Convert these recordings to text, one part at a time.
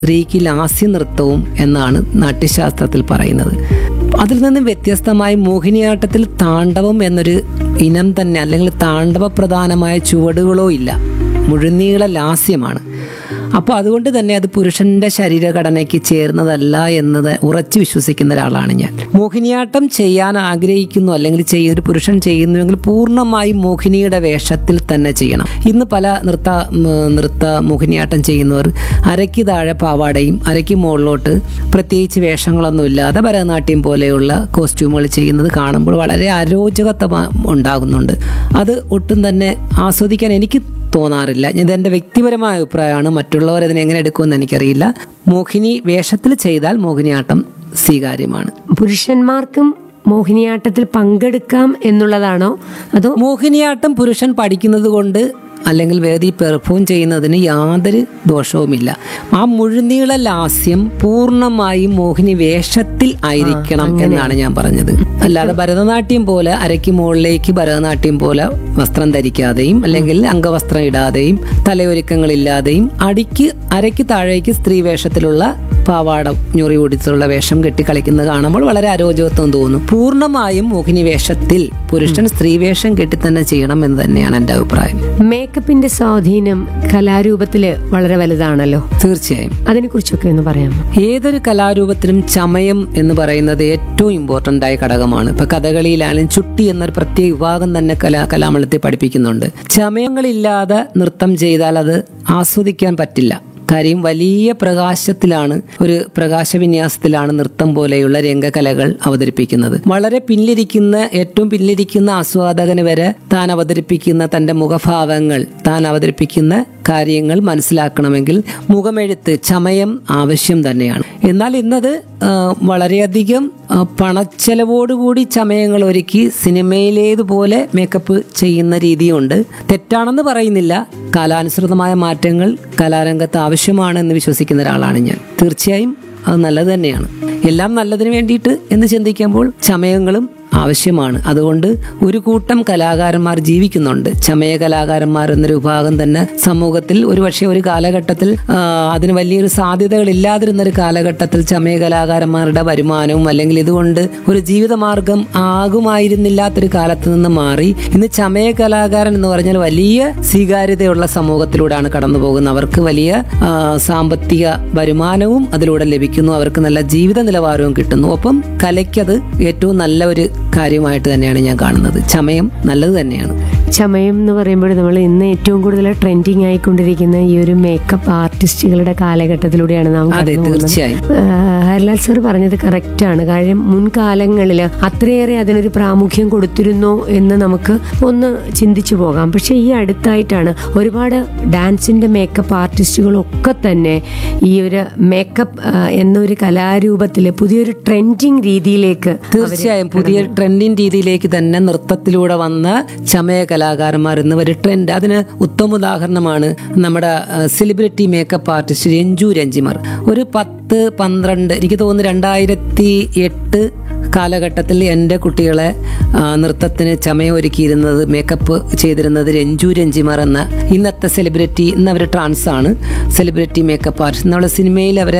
സ്ത്രീക്ക് ലാസ്യ നൃത്തവും എന്നാണ് നാട്യശാസ്ത്രത്തിൽ പറയുന്നത് അതിൽ നിന്ന് വ്യത്യസ്തമായി മോഹിനിയാട്ടത്തിൽ താണ്ഡവം എന്നൊരു ഇനം തന്നെ അല്ലെങ്കിൽ താണ്ഡവ പ്രധാനമായ ചുവടുകളോ ഇല്ല മുഴുനീള ലാസ്യമാണ് അപ്പോൾ അതുകൊണ്ട് തന്നെ അത് പുരുഷന്റെ ശരീരഘടനയ്ക്ക് ചേർന്നതല്ല എന്നത് ഉറച്ചു വിശ്വസിക്കുന്ന ഒരാളാണ് ഞാൻ മോഹിനിയാട്ടം ചെയ്യാൻ ആഗ്രഹിക്കുന്നു അല്ലെങ്കിൽ ചെയ്യ ഒരു പുരുഷൻ ചെയ്യുന്നുവെങ്കിൽ പൂർണ്ണമായും മോഹിനിയുടെ വേഷത്തിൽ തന്നെ ചെയ്യണം ഇന്ന് പല നൃത്ത ഉം, നൃത്ത മോഹിനിയാട്ടം ചെയ്യുന്നവർ അരയ്ക്ക് താഴെ പാവാടയും അരയ്ക്ക് മുകളിലോട്ട് പ്രത്യേകിച്ച് വേഷങ്ങളൊന്നും ഇല്ലാതെ ഭരതനാട്യം പോലെയുള്ള കോസ്റ്റ്യൂമുകൾ ചെയ്യുന്നത് കാണുമ്പോൾ വളരെ അരോചകത്വം ഉണ്ടാകുന്നുണ്ട് അത് ഒട്ടും തന്നെ ആസ്വദിക്കാൻ എനിക്ക് തോന്നാറില്ല ഇതെന്റെ വ്യക്തിപരമായ അഭിപ്രായമാണ് മറ്റുള്ളവർ അതിനെ എങ്ങനെ എടുക്കുമെന്ന് എനിക്കറിയില്ല മോഹിനി വേഷത്തിൽ ചെയ്താൽ മോഹിനിയാട്ടം സ്വീകാര്യമാണ് പുരുഷന്മാർക്കും മോഹിനിയാട്ടത്തിൽ പങ്കെടുക്കാം എന്നുള്ളതാണോ അതോ മോഹിനിയാട്ടം പുരുഷൻ പഠിക്കുന്നത് കൊണ്ട് അല്ലെങ്കിൽ വേദി പെർഫോം ചെയ്യുന്നതിന് യാതൊരു ദോഷവുമില്ല ആ മുഴുനീള ലാസ്യം പൂർണ്ണമായും മോഹിനി വേഷത്തിൽ ആയിരിക്കണം എന്നാണ് ഞാൻ പറഞ്ഞത് അല്ലാതെ ഭരതനാട്യം പോലെ അരയ്ക്ക് മുകളിലേക്ക് ഭരതനാട്യം പോലെ വസ്ത്രം ധരിക്കാതെയും അല്ലെങ്കിൽ അംഗവസ്ത്രം ഇടാതെയും തലയൊരുക്കങ്ങളില്ലാതെയും അടിക്ക് അരയ്ക്ക് താഴേക്ക് സ്ത്രീ വേഷത്തിലുള്ള പാവാട ഞൊറി ഓടിച്ചുള്ള വേഷം കെട്ടി കളിക്കുന്നത് കാണുമ്പോൾ വളരെ അരോചകത്വം തോന്നും പൂർണ്ണമായും മോഹിനി വേഷത്തിൽ പുരുഷൻ സ്ത്രീ വേഷം കെട്ടി തന്നെ ചെയ്യണം എന്ന് തന്നെയാണ് എൻ്റെ അഭിപ്രായം മേക്കപ്പിന്റെ സ്വാധീനം കലാരൂപത്തില് വളരെ വലുതാണല്ലോ തീർച്ചയായും അതിനെക്കുറിച്ചൊക്കെ ഒന്ന് പറയാമോ ഏതൊരു കലാരൂപത്തിലും ചമയം എന്ന് പറയുന്നത് ഏറ്റവും ഇമ്പോർട്ടൻ്റ് ആയ ഘടകമാണ് ഇപ്പൊ കഥകളിയിലായാലും ചുട്ടി എന്നൊരു പ്രത്യേക വിഭാഗം തന്നെ കലാ കലാമണ്ഡലത്തിൽ പഠിപ്പിക്കുന്നുണ്ട് ചമയങ്ങളില്ലാതെ നൃത്തം ചെയ്താൽ അത് ആസ്വദിക്കാൻ പറ്റില്ല കാര്യം വലിയ പ്രകാശത്തിലാണ് ഒരു പ്രകാശവിന്യാസത്തിലാണ് നൃത്തം പോലെയുള്ള രംഗകലകൾ അവതരിപ്പിക്കുന്നത് വളരെ പിന്നിലിരിക്കുന്ന ഏറ്റവും പിന്നിലിരിക്കുന്ന ആസ്വാദകന് വരെ താൻ അവതരിപ്പിക്കുന്ന തന്റെ മുഖഭാവങ്ങൾ താൻ അവതരിപ്പിക്കുന്ന കാര്യങ്ങൾ മനസ്സിലാക്കണമെങ്കിൽ മുഖമെഴുത്ത് ചമയം ആവശ്യം തന്നെയാണ് എന്നാൽ ഇന്നത് ആ, വളരെയധികം ആ, പണച്ചെലവോടുകൂടി ചമയങ്ങൾ ഒരുക്കി സിനിമയിലേതുപോലെ മേക്കപ്പ് ചെയ്യുന്ന രീതിയുണ്ട് തെറ്റാണെന്ന് പറയുന്നില്ല കാലാനുസൃതമായ മാറ്റങ്ങൾ കലാരംഗത്ത് ആവശ്യമാണെന്ന് വിശ്വസിക്കുന്ന ഒരാളാണ് ഞാൻ തീർച്ചയായും അത് നല്ലത് തന്നെയാണ് എല്ലാം നല്ലതിന് വേണ്ടിയിട്ട് എന്ന് ചിന്തിക്കുമ്പോൾ ചമയങ്ങളും ആവശ്യമാണ് അതുകൊണ്ട് ഒരു കൂട്ടം കലാകാരന്മാർ ജീവിക്കുന്നുണ്ട് ചമയ കലാകാരന്മാർ എന്നൊരു വിഭാഗം തന്നെ സമൂഹത്തിൽ ഒരുപക്ഷെ ഒരു കാലഘട്ടത്തിൽ ആ, അതിന് വലിയൊരു സാധ്യതകൾ ഇല്ലാതിരുന്ന ഒരു കാലഘട്ടത്തിൽ ചമയ കലാകാരന്മാരുടെ വരുമാനവും അല്ലെങ്കിൽ ഇതുകൊണ്ട് ഒരു ജീവിതമാർഗം ആകുമായിരുന്നില്ലാത്തൊരു കാലത്ത് നിന്ന് മാറി ഇന്ന് ചമയ കലാകാരൻ എന്ന് പറഞ്ഞാൽ വലിയ സ്വീകാര്യതയുള്ള സമൂഹത്തിലൂടെയാണ് കടന്നു പോകുന്നത് അവർക്ക് വലിയ ആ, സാമ്പത്തിക വരുമാനവും അതിലൂടെ ലഭിക്കുന്നു അവർക്ക് നല്ല ജീവിത നിലവാരവും കിട്ടുന്നു ഒപ്പം കലയ്ക്കത് ഏറ്റവും നല്ല ഒരു കാര്യമായിട്ട് തന്നെയാണ് ഞാൻ കാണുന്നത് ചമയം നല്ലത് തന്നെയാണ് ചമയം എന്ന് പറയുമ്പോൾ നമ്മൾ ഇന്ന് ഏറ്റവും കൂടുതൽ ട്രെൻഡിങ് ആയിക്കൊണ്ടിരിക്കുന്ന ഈ ഒരു മേക്കപ്പ് ആർട്ടിസ്റ്റുകളുടെ കാലഘട്ടത്തിലൂടെയാണ് നാം അതെ കടന്നു പോകുന്നത്. തീർച്ചയായും ആഹ് ഹർലാൽ സർ പറഞ്ഞത് കറക്റ്റാണ് കാര്യം മുൻകാലങ്ങളിൽ അത്രയേറെ അതിനൊരു പ്രാമുഖ്യം കൊടുത്തിരുന്നോ എന്ന് നമുക്ക് ഒന്ന് ചിന്തിച്ചു പോകാം പക്ഷെ ഈ അടുത്തായിട്ടാണ് ഒരുപാട് ഡാൻസിന്റെ മേക്കപ്പ് ആർട്ടിസ്റ്റുകളൊക്കെ തന്നെ ഈ ഒരു മേക്കപ്പ് എന്നൊരു കലാരൂപത്തിൽ പുതിയൊരു ട്രെൻഡിങ് രീതിയിലേക്ക് തീർച്ചയായും പുതിയ ട്രെൻഡിങ് രീതിയിലേക്ക് തന്നെ നൃത്തത്തിലൂടെ വന്ന ചമയ കലാകാരന്മാർ എന്ന ഒരു ട്രെൻഡ് അതിന് ഉത്തമ ഉദാഹരണമാണ് നമ്മുടെ celebrity makeup artist Ranju Ranjimar ഒരു പത്ത് പന്ത്രണ്ട് എനിക്ക് തോന്നുന്നു രണ്ടായിരത്തി എട്ട് കാലഘട്ടത്തിൽ എൻ്റെ കുട്ടികളെ ആ, നൃത്തത്തിന് ചമയൊരുക്കിയിരുന്നത് മേക്കപ്പ് ചെയ്തിരുന്നത് രഞ്ജു രഞ്ജിമർ എന്ന ഇന്നത്തെ സെലിബ്രിറ്റി ഇന്ന് അവർ ട്രാൻസ് ആണ് സെലിബ്രിറ്റി മേക്കപ്പ് ആർട്ടിസ്റ്റ് നമ്മുടെ സിനിമയിൽ അവർ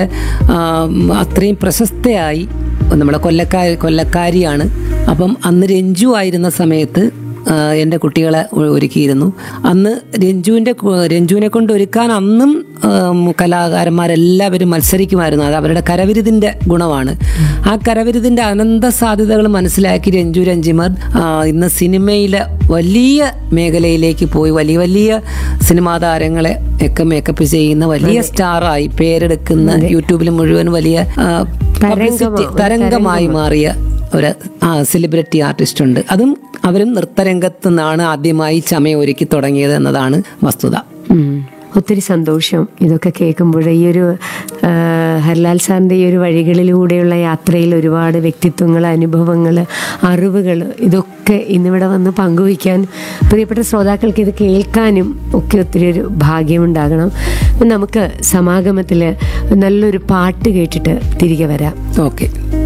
അത്രയും പ്രശസ്തയായി നമ്മളെ കൊല്ലക്കാരി കൊല്ലക്കാരിയാണ് അപ്പം അന്ന് രഞ്ജു ആയിരുന്ന സമയത്ത് ആ, എൻ്റെ കുട്ടികളെ ഒ- ഒരുക്കിയിരുന്നു അന്ന് രഞ്ജുവിൻ്റെ കു- രഞ്ജുവിനെ കൊണ്ട് ഒരുക്കാൻ അന്നും ആം, കലാകാരന്മാരെല്ലാവരും മത്സരിക്കുമായിരുന്നു അത് അവരുടെ കരവിരുതിൻ്റെ ഗുണമാണ് ആ കരവിരുതിൻ്റെ അനന്ത സാധ്യതകൾ മനസ്സിലാക്കി രഞ്ജു രഞ്ജിമർ ആ, ഇന്ന് സിനിമയിലെ വലിയ മേഖലയിലേക്ക് പോയി വലിയ വലിയ സിനിമാ താരങ്ങളെ ഒക്കെ മേക്കപ്പ് ചെയ്യുന്ന വലിയ സ്റ്റാറായി പേരെടുക്കുന്ന യൂട്യൂബിൽ മുഴുവൻ വലിയ ആ, publicity, തരംഗമായി മാറിയ ഒരു സെലിബ്രിറ്റി ആർട്ടിസ്റ്റ് ഉണ്ട് അതും അവരും നൃത്തരംഗത്ത് നിന്നാണ് ആദ്യമായി ചമയം ഒരുക്കി തുടങ്ങിയത് എന്നതാണ് വസ്തുത ഉം. ഒത്തിരി സന്തോഷം ഇതൊക്കെ കേൾക്കുമ്പോൾ ഈ ഒരു ആ, ഹർലാൽ സാറിൻ്റെ ഈ ഒരു വഴികളിലൂടെയുള്ള യാത്രയിൽ ഒരുപാട് വ്യക്തിത്വങ്ങൾ അനുഭവങ്ങൾ അറിവുകൾ ഇതൊക്കെ ഇന്നിവിടെ വന്ന് പങ്കുവയ്ക്കാൻ പ്രിയപ്പെട്ട ശ്രോതാക്കൾക്ക് ഇത് കേൾക്കാനും ഒക്കെ ഒത്തിരി ഒരു ഭാഗ്യമുണ്ടാകണം അപ്പം നമുക്ക് സമാഗമത്തിൽ നല്ലൊരു പാട്ട് കേട്ടിട്ട് തിരികെ വരാം ഓക്കെ